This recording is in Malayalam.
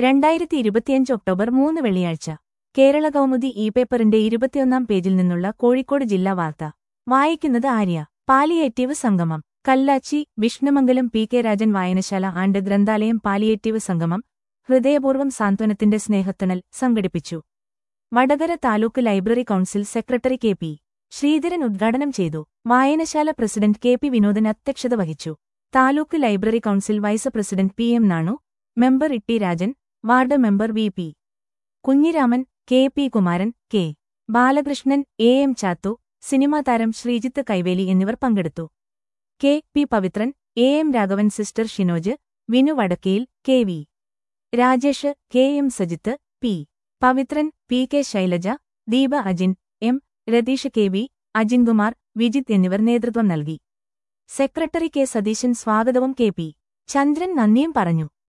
രണ്ടായിരത്തി ഇരുപത്തിയഞ്ച് ഒക്ടോബർ മൂന്ന് വെള്ളിയാഴ്ച കേരള കൗമുദി ഇ പേപ്പറിന്റെ ഇരുപത്തിയൊന്നാം പേജിൽ നിന്നുള്ള കോഴിക്കോട് ജില്ലാ വാർത്ത വായിക്കുന്നത് ആര്യ പാലിയേറ്റീവ് സംഗമം കല്ലാച്ചി വിഷ്ണുമംഗലം പി കെ രാജൻ വായനശാല ആൻഡ് ഗ്രന്ഥാലയം പാലിയേറ്റീവ് സംഗമം ഹൃദയപൂർവ്വം സാന്ത്വനത്തിന്റെ സ്നേഹത്തണൽ സംഘടിപ്പിച്ചു Vadakara taluk library council secretary K P Sreedharan ഉദ്ഘാടനം ചെയ്തു വായനശാല പ്രസിഡന്റ് കെ പി വിനോദൻ അധ്യക്ഷത വഹിച്ചു taluk library council vice president P M Nanu member Itty Rajan ward member V P Kunhiraman K P Kumaran K Balakrishnan A M Chathu cinema താരം ശ്രീജിത്ത് കൈവേലി എന്നിവർ പങ്കെടുത്തു K P Pavithran A M Raghavan sister Shinoj Vinu Vadakkeyil K V Rajesh K M Sajith P Pavithran P K Shailaja Deepa Ajin M Ratheesh K V Ajinkumar Vijith എന്നിവർ നേതൃത്വം നൽകി സെക്രട്ടറി കെ സതീശൻ സ്വാഗതവും കെ പി ചന്ദ്രൻ നന്ദിയും പറഞ്ഞു